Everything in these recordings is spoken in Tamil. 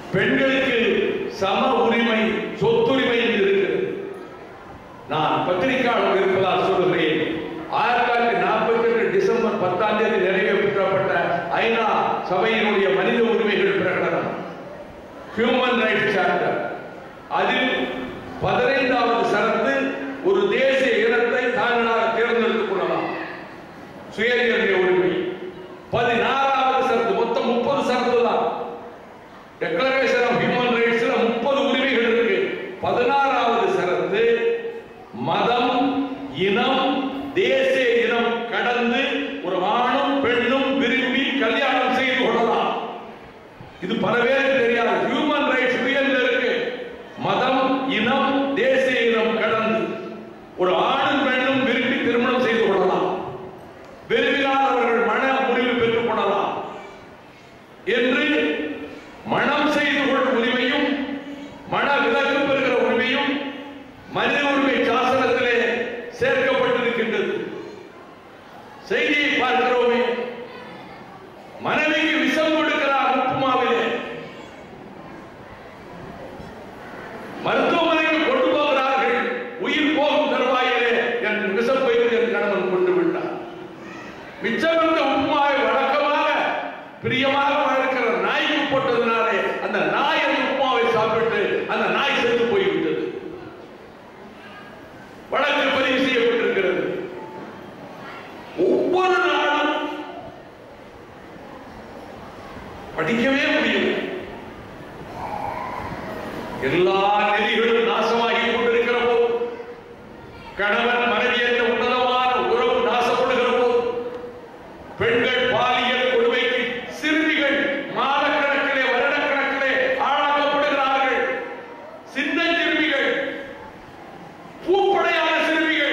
பெண்களுக்கு சம உரிமை சொத்துரிமை இருக்கிறது நான் பத்திரிகையாளர் இருப்பதால் சொல்லுகிறேன் ஆயிரத்தி தொள்ளாயிரத்தி நாற்பத்தி எட்டு டிசம்பர் பத்தாம் தேதி நிறைவேற்றப்பட்ட ஐநா சபையினுடைய மனித உரிமைகள் பிரகடனம் ஹியூமன் ரைட்ஸ் சார்ட்டர் அதில் பதினைந்தாவது சரத்து ஒரு தேசிய இனத்தை தாங்களாக தேர்ந்தெடுத்துக் கொள்ளலாம் சுயநிர்ணய உரிமை பதினாறாவது சரத்து மொத்தம் முப்பது சரத்து தான் டெக்ளரேஷன் ஆஃப் ஹியூமன் ரைட்ஸ்ல முப்பது உரிமைகள் இருக்கு பதினாறாவது சரத்து மதம் இனம் தேசிய இனம் கடந்து ஒரு ஆணும் பெண்ணும் விரும்பி கல்யாணம் செய்து கொள்ளலாம் இது பல பேருக்கு தெரியாது ஹியூமன் ரைட்ஸ் உயர்ந்து இருக்கு மதம் இனம் தேசிய இனம் கடந்து ஒரு ஆணும் பெண்ணும் விரும்பி திருமணம் செய்து கொள்ளலாம் விரும்பினாதவர்கள் மன முடிவு பெற்றுக் கொள்ளலாம் என்று மனம் செய்து கொள்ளும் உரிமையும் மன விலக்கு பெறுகிற உரிமையும் மனித உரிமை சாசனத்திலே சேர்க்கப்பட்டிருக்கின்றது செய்தியை பார்க்கிறோமே மனைவிக்கு விஷம் கொடுக்கிறார் உப்புமாவிலே மருத்துவமனைக்கு கொண்டு போகிறார்கள் உயிர் போகும் தருவாயிலே என் விஷம் வைத்து என் கணவன் கொண்டு விட்டார் மிச்சமிருந்த உப்புமாவை வழக்கமாக பிரியமாக வளர்க்கிற நாய்க்கு போட்டதுனாலே அந்த நாய் அந்த உப்புமாவை சாப்பிட்டு அந்த நாய் செத்து போய்விட்டது வழக்கு பதிவு செய்யப்பட்டிருக்கிறது ஒவ்வொரு நாளும் படிக்கவே முடியும் எல்லா நெறிகளும் நாசமாகி கொண்டிருக்கிற போது கணவன் மனைவி என்ற உன்னதமான உறவு நாசப்படுகிற போது பெண்கள் பாலியல் கொடுமைக்கு சிறுமிகள் மாதக்கணக்கிலே வருடக்கணக்கிலே ஆளாக்கப்படுகிறார்கள் சின்ன சிறுமிகள் பூப்படையான சிறுமிகள்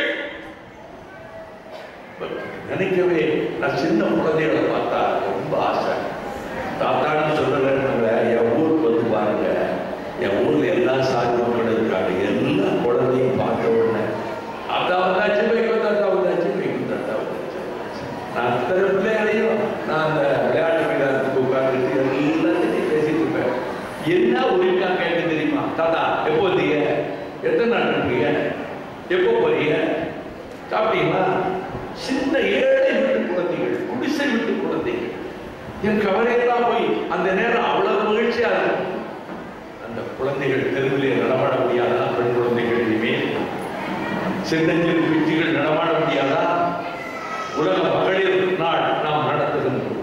நினைக்கவே நான் சின்ன குழந்தைகளை பார்த்தா ரொம்ப ஆசை தாத்தான்னு சொல்லலைன்னு என் ஊருக்கு வந்து பாருங்க என் ஊர்ல எல்லா சாதி மக்களும் இருக்காங்க எல்லா குழந்தையும் பார்த்த உடனே அத்தா வந்தாச்சு பைக்கு தாத்தா வந்தாச்சு பைக்கு தாத்தா வந்தாச்சு நான் அத்தனை பிள்ளைகளையும் நான் அந்த விளையாட்டு மைதானத்துக்கு உட்கார்ந்துட்டு எல்லாத்தையும் பேசிட்டு இருப்பேன் என்ன உரிமைக்காக கேட்க தெரியுமா தாத்தா எப்போ வந்தீங்க எத்தனை நாள் இருக்கீங்க எப்போ போறீங்க சாப்பிட்டீங்களா சின்ன ஏழை வீட்டு குழந்தைகள் குடிசை வீட்டு குழந்தைகள் என் கவலையெல்லாம் போய் அந்த நேரம் அவ்வளவு மகிழ்ச்சியா இருக்கும் அந்த குழந்தைகள் தெருவிலே நடமாட முடியாதா பெண் குழந்தைகள் இனிமேல் சின்னஞ்சிறு பிச்சுகள் நடமாட முடியாதா உலக மகளிர் நாள் நாம் நடத்துகின்றோம்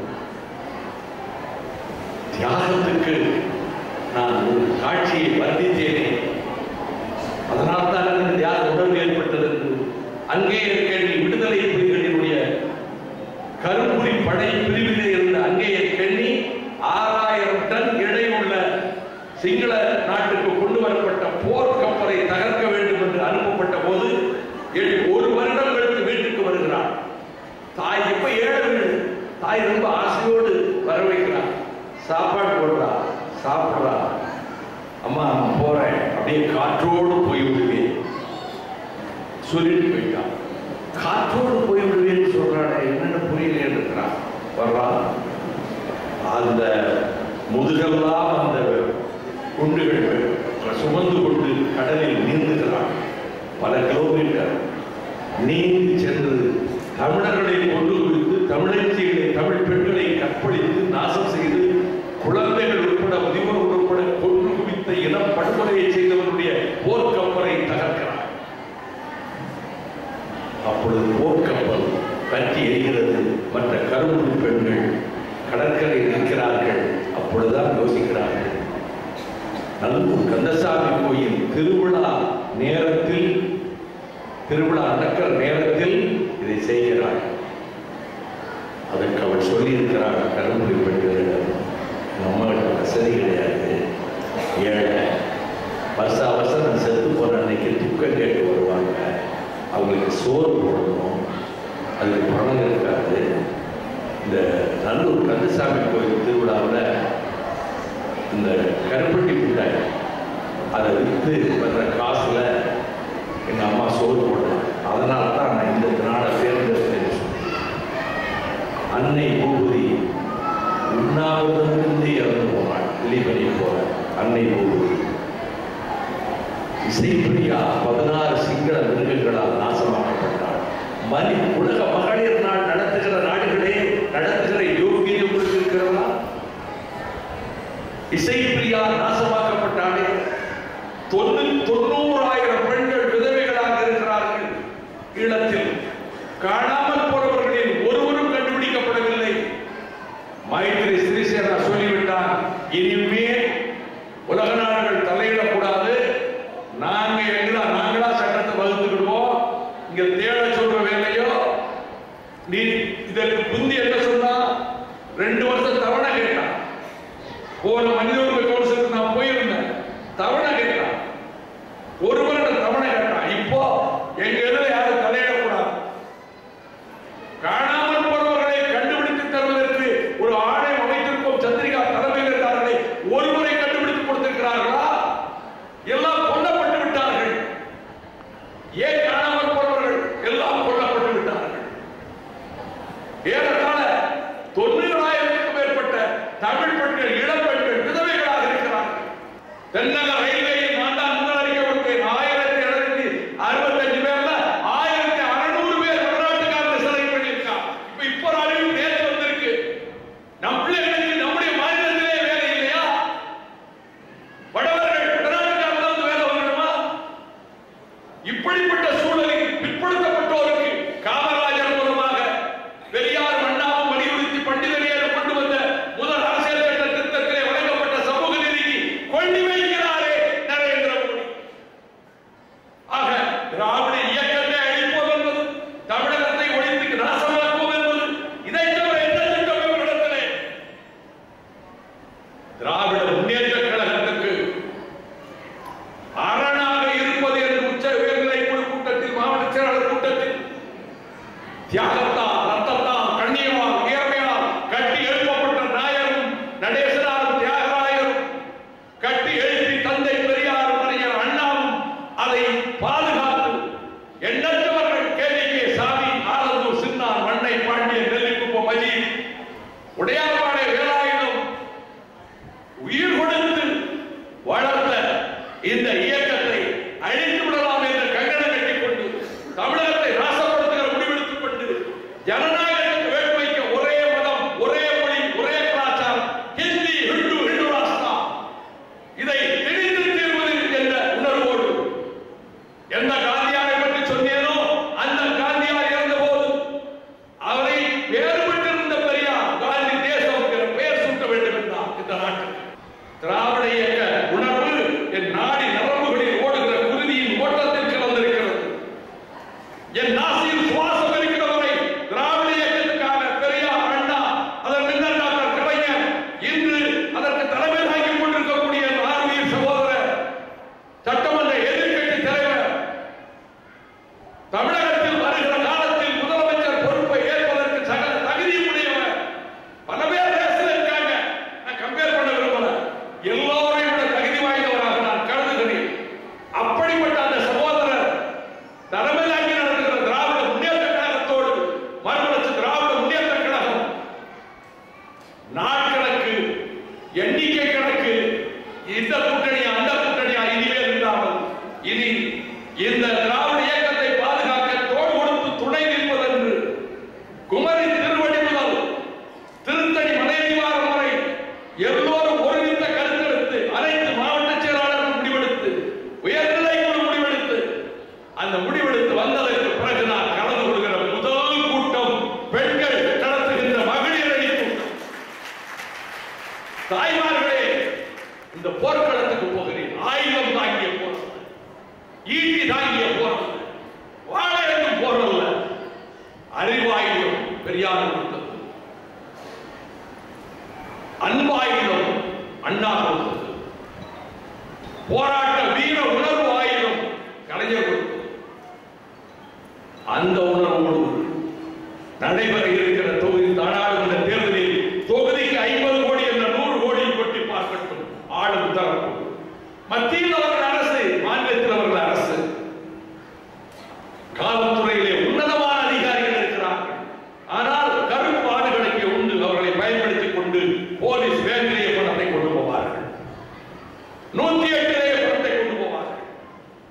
தியாகத்துக்கு நான் ஒரு காட்சியை வர்ணித்தேனே அதனால் தான் எனக்கு தியாக உணர்வு ஏற்பட்டது அங்கே கேள்வி விடுதலை புலிகளினுடைய கரும்புலி படை பிரிவிலே இருந்த அங்கேய கெண்ணி ஆறாயிரம் டன் எடை உள்ள சிங்கள நாட்டுக்கு கொண்டு வரப்பட்ட போர் கப்பலை தகர்க்க வேண்டும் என்று அனுப்பப்பட்ட போது ஏழு- ஒரு வருடம் கழித்து வீட்டுக்கு வருகிறார் தாய் இப்ப ஏழை வீடு தாய் ரொம்ப ஆசையோடு வர வைக்கிறார் சாப்பாடு போடுறா சாப்பிடுறா அம்மா நான் போறேன் அப்படியே காற்றோடு போய் விடுவேன் சொல்லிட்டு போயிட்டான் காற்றோடு போய் விடுவேன்னு சொல்றானே என்னன்னு புரியல இருக்கிறான் வர்றான் அந்த முதுகெல்லாம் அந்த குண்டுகள் சுமந்து கொண்டு கடலில் நீந்துகிறான் பல கிலோமீட்டர் நீந்தி சென்று தமிழர்களை கொண்டு குவித்து தமிழச்சிகளை தமிழ் பெண்களை கற்பழித்து நாசம் செய்து குழந்தைகள் உட்பட முதியோர் உட்பட கொண்டு குவித்த இனம் படுகொலையை செய்தவனுடைய போர்க்கப்பலை தகர்க்கிறார் அப்பொழுது போர்க்கப்பல் கட்டி எரிகிறது மற்ற கரும்புலி பெண்கள் கடற்கரையில் நிற்கிறார்கள் அப்பொழுதுதான் யோசிக்கிறார்கள் நல்லூர் கந்தசாமி கோயில் திருவிழா நேரத்தில் திருவிழா நடக்கிற நேரத்தில் இதை செய்கிறார் அதற்கு அவள் சொல்லியிருக்கிறார் கரும்புலி பெண்களிடம் நம்மகிட்ட வசதி கிடையாது ஏழை வருஷா வருஷம் நான் செத்து போன அன்னைக்கு துக்கம் கேட்டு வருவாங்க அவங்களுக்கு சோறு போடணும் அதுக்கு பணம் இருக்காது இந்த நல்லூர் கந்தசாமி கோயில் திருவிழாவில் இந்த கருப்பட்டி மிட்டாய் அதை விற்று வர்ற காசுல எங்கள் அம்மா சோறு போடுறாங்க அதனால தான் நான் இந்த நாளை தேர்ந்தெடுத்தேன் அன்னை பூபதி உண்ணாவிரதமிருந்து இறந்து போனாள் வெளிப்படி போற இசைப்பிரியா பதினாறு சிங்கள மிருகங்களால் நாசமாக்கப்பட்டார் மணி உலக மகளிர் நாள் நடத்துகிற நாடுகளே நடத்துகிற யோகியம் உங்களுக்கு இருக்கிறதா இசைப்பிரியா நாசமாக்கப்பட்டாலே தொண்ணூ தொண்ணூறாயிரம் பெண்கள் விதவைகளாக இருக்கிறார்கள் ஈழத்தில் காணாமல் போனவர்களில் ஒருவரும் கண்டுபிடிக்கப்படவில்லை மைத்திரி சிறிசேனா சொல்லிவிட்டார் இனிமேல் உலக நாடுகள் தலையிடக்கூடாது நாங்க எங்களா நாங்களா சட்டத்தை வகுத்துக்கிடுவோம் இங்க தேட சொல்ற வேலையோ நீ இதற்கு புந்தி என்ன சொன்னா ரெண்டு வருஷம் தவணை கேட்டான் போன மனித உரிமை கவுன்சிலுக்கு நான் போயிருந்தேன் தவணை கேட்டான் ஒரு வருடம் தவணை கேட்டான் இப்போ எங்க இதுல யாரும் தலையிடக்கூடாது காணாமல் போனவர்களை கண்டுபிடித்து தருவதற்கு ஒரு ஆணையம் அமைத்திருக்கும் சந்திரிகா தலைமையில் இருந்தார்களே ஒருவரை கண்டுபிடித்து கொடுத்திருக்கிறார்களா எல்லாம் கொல்லப்பட்டு விட்டார்கள் ஏன் காணாமல் போனவர்கள் எல்லாம் கொல்லப்பட்டு விட்டார்கள் ஏறத்தாழ தொண்ணூறாயிரத்துக்கும் மேற்பட்ட தமிழ் பெண்கள் இளம் பெண்கள் விதவைகளாக இருக்கிறார்கள் தென்னக ரயில்வேயில் நான் தான் முன்னால் அறிக்கப்பட்டேன் ஆயிரத்தி எழுநூத்தி அறுபத்தஞ்சு பேர்ல ஆயிரத்தி அறுநூறு பேர் வெளிநாட்டுக்காரங்க செலக்ட் பண்ணியிருக்கான் இப்ப இப்போ ஒரு அறிவு நேற்று வந்திருக்கு நம் பிள்ளைகளுக்கு நம்முடைய மாநிலத்திலே வேலை இல்லையா வடவர்கள் வெளிநாட்டுக்காரங்க வந்து வேலை வரணுமா இப்படிப்பட்ட சூழலில் பிற்படுத்தப்பட்டோருக்கு காமராஜர் மூலமாக பெரியார் மன்னாவும் வலியுறுத்தி பண்டிதரையர் கொண்டு வந்த முதல் அரசியல் சட்ட திருத்தத்திலே வழங்கப்பட்ட சமூக நீதிக்கு கொண்டு வைக்கிறாரே நரேந்திர மோடி ஆக திராவிட இயக்கத்தை அழிப்போம் என்பது தமிழகத்தை ஒழித்து நாசமாக்குவோம் என்பது இதை தவிர எந்த திட்டம் இவர்களிடத்திலே திராவிட முன்னேற்ற கழகத்துக்கு அரணாக இருப்பது என்று உச்ச உயர்நிலை குழு கூட்டத்தில் மாவட்ட செயலாளர் கூட்டத்தில் தியாகத்தால் ரத்தத்தால் கண்ணியமால் உயர்மையால் கட்டி எழுப்பப்பட்ட நாயரும் நடேசனாரும் தியாகராயரும் கட்டி எழுப்பி தந்தை பெரியாரும் அறிஞர் அண்ணாவும் அதை பாதுகாத்து எண்ணற்றவர்கள் கேள்விக்கே சாமி ஆலந்தூர் சின்னார் மண்ணை பாண்டியன் நெல்லிக்குப்பம் மஜீத் உடையார்பாடை வேலாயுதம் உயிர் கொடுத்து வளர்த்த இந்த இயக்கத்தை அழித்து விடலாம் என்ற கங்கணம் கட்டிக் கொண்டு தமிழகத்தை நாசப்படுத்துகிற முடிவெடுத்துக் கொண்டு ஜனநாயகத்துக்கு வேட்டு வைக்க ஒரே மதம் ஒரே மொழி ஒரே கலாச்சாரம் ஹிந்தி ஹிந்து ஹிந்து ராஷ்டிரா இதை திணித்து தீர்வது என்ற உணர்வோடு எந்த காந்தியாரை பற்றி சொன்னேனோ அந்த காந்தியார் இருந்தபோது அவரை வேறுபட்டிருந்த பெரியார் காந்தி தேசம் என்கிற பெயர் சூட்ட வேண்டும் என்றார் இந்த நாட்டுக்கு திராவிட இயக்க உணர்வு என் நாடி நரம்புகளில் ஓடுகிற குருதியின் ஓட்டத்தில் கலந்திருக்கிறது என் நாசியில் சுவாசம் இருக்கிற வரை திராவிட இயக்கத்துக்கான பெரியார் அண்ணா அதன் பின்னர் டாக்டர் கலைஞர் இன்று அதற்கு தலைமை தாங்கிக் கொண்டிருக்கக்கூடிய ஆர்வீர் சகோதரர் சட்டமன்ற எதிர்க்கட்சி தலைவர் தமிழகத்தில் வருகிற காலத்தில் முதலமைச்சர் பொறுப்பை ஏற்பதற்கு சகல தகுதியும் உடையவர் பல பேர் பேசுல இருக்காங்க நான் கம்பேர் பண்ண விரும்பல எல்லோரையும் விட தகுதி வாய்ந்தவராக நான் கருதுகிறேன் அப்படிப்பட்ட அந்த சகோதரர் தலைமையிலாக்கி நடத்துகிற திராவிட முன்னேற்ற கழகத்தோடு மறுமலர்ச்சி திராவிட முன்னேற்ற கழகம் நாட்கணக்கு எண்ணிக்கை கணக்கு இந்த கூட்டணியா அந்த கூட்டணியா இனிமேல் இல்லாமல் இனி இந்த திராவிட இயக்கத்தை பாதுகாக்க தோடு கொடுத்து துணை நிற்பதென்று குமரி திருவடி முதல் திருத்தணி மலையடிவாரம் வரை எல்லோரும் ஒருமித்த கருத்தெடுத்து அனைத்து மாவட்ட செயலாளர்கள் முடிவெடுத்து உயர்நிலை குழு முடிவெடுத்து அந்த முடிவெடுத்து வந்ததற்கு பிறகு நான் கலந்து கொள்கிற முதல் கூட்டம் பெண்கள் நடத்துகின்ற மகளிர் அணி கூட்டம் தாய்மார்களே இந்த போர்க்களத்துக்கு போகிறேன் ஆயுதம் தாங்கிய போர் ஈட்டி தாங்கிய போர் வாழையும் போரல்ல அறிவாயுதம் பெரியார் கொடுத்தது அன்பாயுதம் அண்ணா கொடுத்தது போராட்ட வீர உணர்வு ஆயுதம் கலைஞர் கொடுத்தது அந்த உணர்வோடு நடைபெற இருக்கிற தொகுதி நாடாளுமன்ற தேர்தலில் தொகுதிக்கு ஐம்பது கோடி என்ற நூறு கோடி கொட்டி பார்க்கட்டும் ஆளும் தரப்பு மத்தியில் அவர்கள் அரசு மாநிலத்தில் அவர்கள் அரசு காவல்துறையிலே உன்னதமான அதிகாரிகள் இருக்கிறார்கள் ஆனால் கருப்பு ஆடுகளை இங்கே உண்டு அவர்களை பயன்படுத்திக் கொண்டு போலீஸ் வேங்கிலேயே பணத்தை கொண்டு போவார்கள் நூத்தி எட்டிலேயே பணத்தை கொண்டு போவார்கள்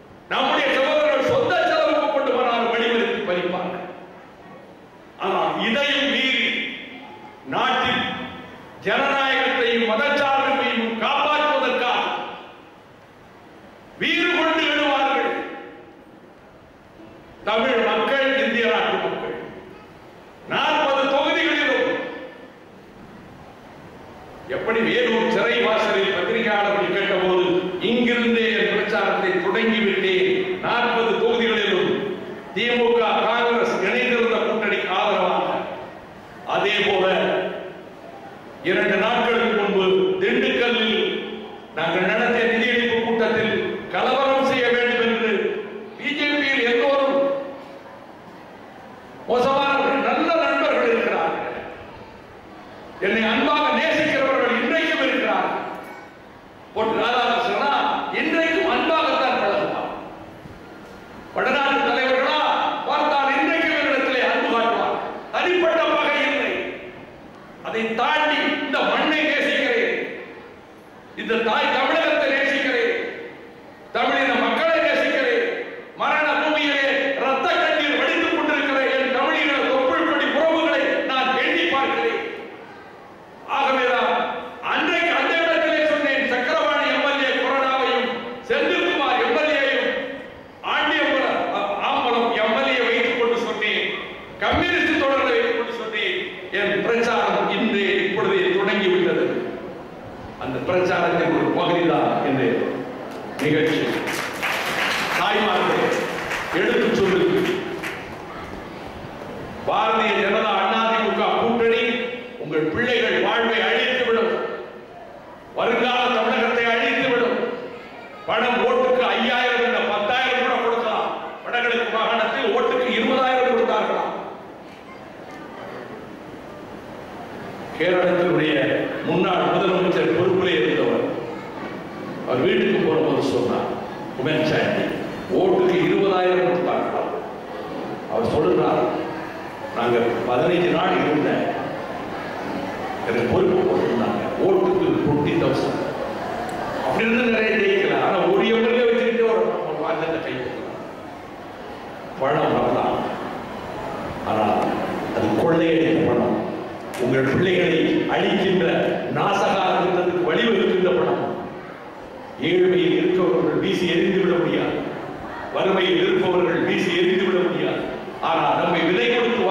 தமிழகத்தினுடைய முன்னாள் முதலமைச்சர் பொறுப்பிலே இருந்தவர் அவர் வீட்டுக்கு போகும்போது சொன்னார் உமன் சாண்டி ஓட்டுக்கு இருபதாயிரம் கொடுத்தாங்களாம் அவர் சொல்லுறார் நாங்க பதினைஞ்சு நாள் இருந்தேன் எனக்கு பொறுப்பு போட்டிருந்தாங்க ஓட்டுக்கு டுவெண்ட்டி தௌசண்ட் அப்படி இருந்து நிறைய ஜெயிக்கலாம் ஆனா ஒரு எம்எல்ஏ வச்சுக்கிட்டு ஒரு வாங்கத்தை கை கொடுக்கலாம் பணம் வரலாம் ஆனால் அது கொள்ளையடித்த பணம் உங்கள் பிள்ளைகளை அழிக்கின்ற நாசகாரத்துக்கு வழிவகுக்கின்ற பணம் ஏழ்மையில் இருப்பவர்கள் வீசி எரிந்து விட முடியாது வறுமையில் இருப்பவர்கள் வீசி எரிந்து விட முடியாது ஆனால் நம்மை விலை கொடுத்து